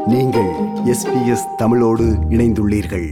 நீங்கள் எஸ்பிஎஸ் தமிழோடு இணைந்துள்ளீர்கள்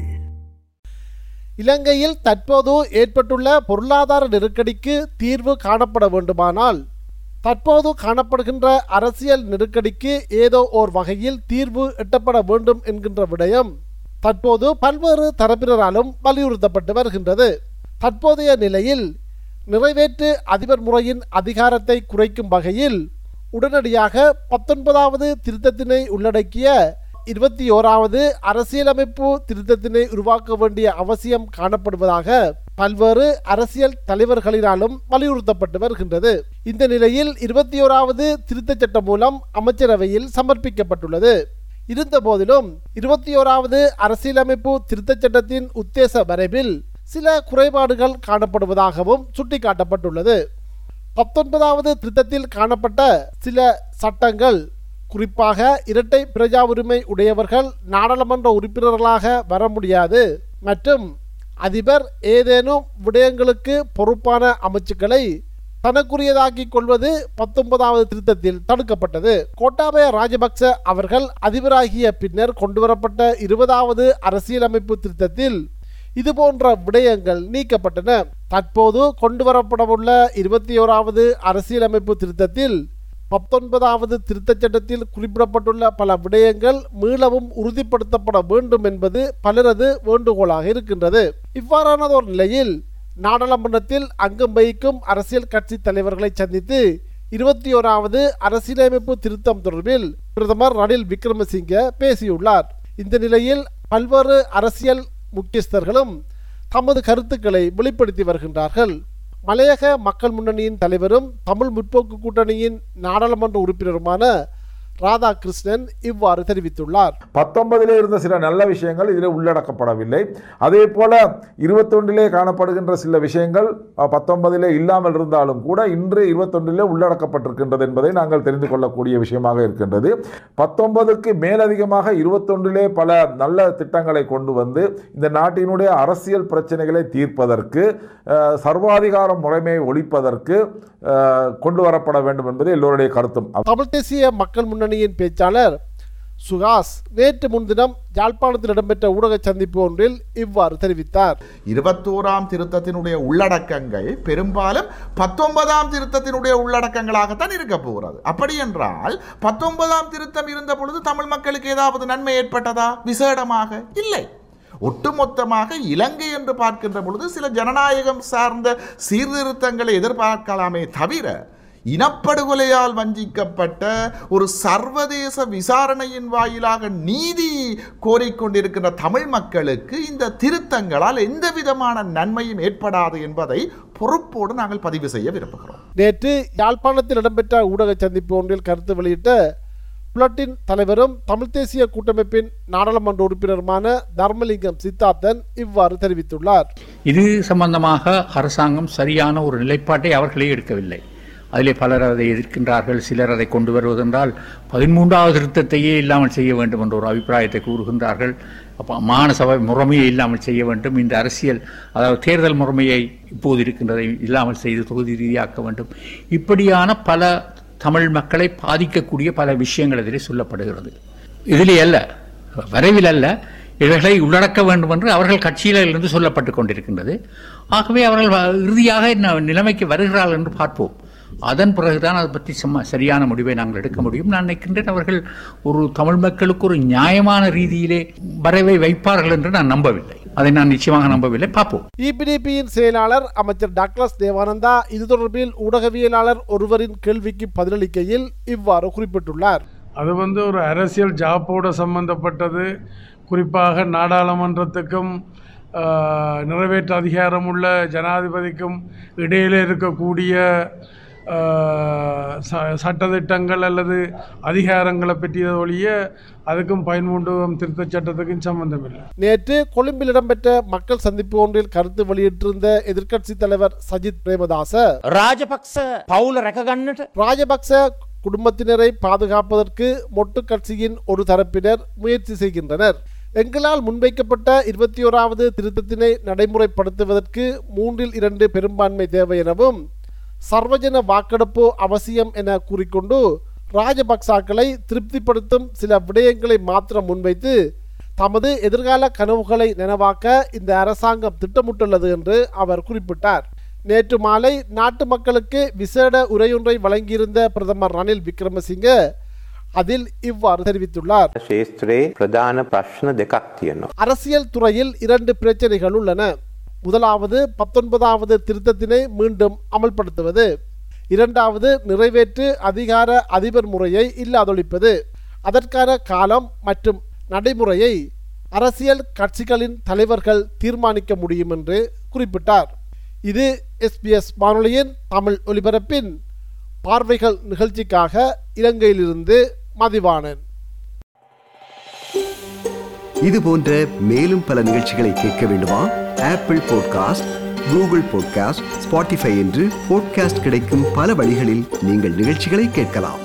இலங்கையில் தற்போது ஏற்பட்டுள்ள பொருளாதார நெருக்கடிக்கு தீர்வு காணப்பட வேண்டுமானால் தற்போது காணப்படுகின்ற அரசியல் நெருக்கடிக்கு ஏதோ ஓர் வகையில் தீர்வு எட்டப்பட வேண்டும் என்கின்ற விடயம் தற்போது பல்வேறு தரப்பினராலும் வலியுறுத்தப்பட்டு வருகின்றது தற்போதைய நிலையில் நிறைவேற்று அதிபர் முறையின் அதிகாரத்தை குறைக்கும் வகையில் உடனடியாக பத்தொன்பதாவது திருத்தத்தினை உள்ளடக்கிய இருபத்தி ஓராவது அரசியலமைப்பு திருத்தத்தினை உருவாக்க வேண்டிய அவசியம் காணப்படுவதாக பல்வேறு அரசியல் தலைவர்களினாலும் வலியுறுத்தப்பட்டு வருகின்றது இந்த நிலையில் இருபத்தி ஓராவது திருத்தச் சட்டம் மூலம் அமைச்சரவையில் சமர்ப்பிக்கப்பட்டுள்ளது இருந்த போதிலும் இருபத்தி ஓராவது அரசியலமைப்பு திருத்தச் சட்டத்தின் உத்தேச வரைவில் சில குறைபாடுகள் காணப்படுவதாகவும் சுட்டிக்காட்டப்பட்டுள்ளது பத்தொன்பதாவது திருத்தத்தில் காணப்பட்ட சில சட்டங்கள் குறிப்பாக இரட்டை பிரஜா உரிமை உடையவர்கள் நாடாளுமன்ற உறுப்பினர்களாக வர முடியாது மற்றும் அதிபர் ஏதேனும் விடயங்களுக்கு பொறுப்பான அமைச்சுக்களை தனக்குரியதாக்கிக் கொள்வது பத்தொன்பதாவது திருத்தத்தில் தடுக்கப்பட்டது கோட்டாபய ராஜபக்ச அவர்கள் அதிபராகிய பின்னர் கொண்டுவரப்பட்ட இருபதாவது அரசியலமைப்பு திருத்தத்தில் இதுபோன்ற விடயங்கள் நீக்கப்பட்டன தற்போது கொண்டுவரப்படவுள்ள இருபத்தி ஓராவது அரசியலமைப்பு திருத்தத்தில் பத்தொன்பதாவது திருத்தச் சட்டத்தில் குறிப்பிடப்பட்டுள்ள பல விடயங்கள் மீளவும் உறுதிப்படுத்தப்பட வேண்டும் என்பது பலரது வேண்டுகோளாக இருக்கின்றது இவ்வாறானதோர் நிலையில் நாடாளுமன்றத்தில் அங்கம் வகிக்கும் அரசியல் கட்சி தலைவர்களை சந்தித்து இருபத்தி ஓராவது அரசியலமைப்பு திருத்தம் தொடர்பில் பிரதமர் ரணில் விக்ரமசிங்க பேசியுள்ளார் இந்த நிலையில் பல்வேறு அரசியல் முக்கியஸ்தர்களும் தமது கருத்துக்களை வெளிப்படுத்தி வருகின்றார்கள் மலையக மக்கள் முன்னணியின் தலைவரும் தமிழ் முற்போக்கு கூட்டணியின் நாடாளுமன்ற உறுப்பினருமான ராதாகிருஷ்ணன் இவ்வாறு தெரிவித்துள்ளார் பத்தொன்பதிலே இருந்த சில நல்ல விஷயங்கள் இதில் உள்ளடக்கப்படவில்லை அதே போல இருபத்தொன்றிலே காணப்படுகின்ற சில விஷயங்கள் அஹ், பத்தொன்பதிலே இல்லாமல் இருந்தாலும் கூட இன்று இருபத்தொன்றிலே உள்ளடக்கப்பட்டிருக்கின்றது என்பதை நாங்கள் தெரிந்து கொள்ளக்கூடிய விஷயமாக இருக்கின்றது பத்தொன்பதுக்கு மேலதிகமாக இருபத்தொன்றிலே பல நல்ல திட்டங்களை கொண்டு வந்து இந்த நாட்டினுடைய அரசியல் பிரச்சனைகளை தீர்ப்பதற்கு அஹ், சர்வாதிகார முறைமையை ஒழிப்பதற்கு அஹ், கொண்டு வரப்பட வேண்டும் என்பது எல்லோருடைய கருத்தும் தமிழ் தேசிய மக்கள் முன்னணியின் பேச்சாளர் சுகாஸ் நேற்று முன்தினம் யாழ்ப்பாணத்தில் இடம்பெற்ற ஊடக சந்திப்பு ஒன்றில் இவ்வாறு தெரிவித்தார் இருபத்தோராம் திருத்தத்தினுடைய உள்ளடக்கங்கள் பெரும்பாலும் பத்தொன்பதாம் திருத்தத்தினுடைய உள்ளடக்கங்களாகத்தான் இருக்க போகிறது அப்படி என்றால் பத்தொன்பதாம் திருத்தம் இருந்த பொழுது தமிழ் மக்களுக்கு ஏதாவது நன்மை ஏற்பட்டதா விசேடமாக இல்லை ஒட்டுமொத்தமாக இலங்கை என்று பார்க்கின்ற பொழுது சில ஜனநாயகம் சார்ந்த சீர்திருத்தங்களை எதிர்பார்க்கலாமே தவிர இனப்படுகொலையால் வஞ்சிக்கப்பட்ட ஒரு சர்வதேச விசாரணையின் வாயிலாக நீதி கோரிக்கொண்டிருக்கின்ற தமிழ் மக்களுக்கு இந்த திருத்தங்களால் எந்த விதமான நன்மையும் ஏற்படாது என்பதை பொறுப்போடு நாங்கள் பதிவு செய்ய விரும்புகிறோம் நேற்று யாழ்ப்பாணத்தில் இடம்பெற்ற ஊடக சந்திப்பு ஒன்றில் கருத்து வெளியிட்ட புலட்டின் தலைவரும் தமிழ் தேசிய கூட்டமைப்பின் நாடாளுமன்ற உறுப்பினருமான தர்மலிங்கம் சித்தார்த்தன் இவ்வாறு தெரிவித்துள்ளார் இது சம்பந்தமாக அரசாங்கம் சரியான ஒரு நிலைப்பாட்டை அவர்களே எடுக்கவில்லை அதிலே பலர் அதை எதிர்க்கின்றார்கள் சிலர் அதை கொண்டு வருவதென்றால் பதிமூன்றாவது திருத்தத்தையே இல்லாமல் செய்ய வேண்டும் என்ற ஒரு அபிப்பிராயத்தை கூறுகின்றார்கள் அப்போ மாநசபை முறைமையை இல்லாமல் செய்ய வேண்டும் இந்த அரசியல் அதாவது தேர்தல் முறைமையை இப்போது இருக்கின்றதை இல்லாமல் செய்து தொகுதி ரீதியாக்க வேண்டும் இப்படியான பல தமிழ் மக்களை பாதிக்கக்கூடிய பல விஷயங்கள் இதிலே சொல்லப்படுகிறது இதிலே அல்ல வரைவில் அல்ல இவைகளை உள்ளடக்க வேண்டும் என்று அவர்கள் கட்சியிலிருந்து சொல்லப்பட்டு கொண்டிருக்கின்றது ஆகவே அவர்கள் வ- இறுதியாக என்ன நிலைமைக்கு வருகிறார்கள் என்று பார்ப்போம் அதன் பிறகுதான் அதை பற்றி சும்மா சரியான முடிவை நாங்கள் எடுக்க முடியும் நான் நினைக்கின்றேன் அவர்கள் ஒரு தமிழ் மக்களுக்கு ஒரு நியாயமான ரீதியிலே வரைவை வைப்பார்கள் என்று நான் நம்பவில்லை அதை நான் நிச்சயமாக நம்பவில்லை பார்ப்போம் இபிடிபியின் செயலாளர் அமைச்சர் டாக்டர்ஸ் தேவானந்தா இது தொடர்பில் ஊடகவியலாளர் ஒருவரின் கேள்விக்கு பதிலளிக்கையில் இவ்வாறு குறிப்பிட்டுள்ளார் அது வந்து ஒரு அரசியல் ஜாப்போடு சம்பந்தப்பட்டது குறிப்பாக நாடாளுமன்றத்துக்கும் ஆஹ், நிறைவேற்று அதிகாரமுள்ள ஜனாதிபதிக்கும் இடையிலே இருக்கக்கூடிய ஆஹ், ச- சட்டதிட்டங்கள் அல்லது அதிகாரங்களை பற்றிய ஒழிய அதுக்கும் பயன்மூண்டுவம் திருத்தச் சட்டத்துக்கும் சம்பந்தம் இல்லை நேற்று கொழும்பில் இடம்பெற்ற மக்கள் சந்திப்பு ஒன்றில் கருத்து வெளியிட்டிருந்த எதிர்க்கட்சித் தலைவர் சஜித் பிரேமதாச රාජපක්ෂ පවුල රැකගන්නට ராஜபக்ச குடும்பத்தினரை பாதுகாப்பதற்கு மொட்டு கட்சியின் ஒரு தரப்பினர் முயற்சி செய்கின்றனர் எங்களால் முன்வைக்கப்பட்ட இருபத்தி ஓராவது திருத்தத்தினை நடைமுறைப்படுத்துவதற்கு மூன்றில் இரண்டு பெரும்பான்மை தேவை எனவும் சர்வஜன வாக்கெடுப்பு அவசியம் என கூறிக்கொண்டு ராஜபக்சாக்களை திருப்திப்படுத்தும் சில விடயங்களை மாத்திரம் முன்வைத்து தமது எதிர்கால கனவுகளை நனவாக்க இந்த அரசாங்கம் திட்டமிட்டுள்ளது என்று அவர் குறிப்பிட்டார் நேற்று மாலை நாட்டு மக்களுக்கு விசேட உரையொன்றை வழங்கியிருந்த பிரதமர் ரணில் விக்ரமசிங்க அதில் இவ்வாறு தெரிவித்துள்ளார் ශේත්‍රයේ ප්‍රධාන ප්‍රශ්න දෙකක් තියෙනවා. அரசியல் துறையில் இரண்டு பிரச்சனைகள் உள்ளன முதலாவது பத்தொன்பதாவது திருத்தத்தினை மீண்டும் அமல்படுத்துவது இரண்டாவது நிறைவேற்று அதிகார அதிபர் முறையை இல்லாதொழிப்பது அதற்கான காலம் மற்றும் நடைமுறையை அரசியல் கட்சிகளின் தலைவர்கள் தீர்மானிக்க முடியும் என்று குறிப்பிட்டார் இது எஸ்பிஎஸ் வானொலியின் தமிழ் ஒலிபரப்பின் பார்வைகள் நிகழ்ச்சிக்காக இலங்கையிலிருந்து மதிவாணன் இது போன்ற மேலும் பல நிகழ்ச்சிகளை கேட்க வேண்டுமா Apple podcast Google podcast Spotify என்று பாட்காஸ்ட் கிடைக்கும் பல வழிகளில் நீங்கள் நிகழ்ச்சிகளை கேட்கலாம்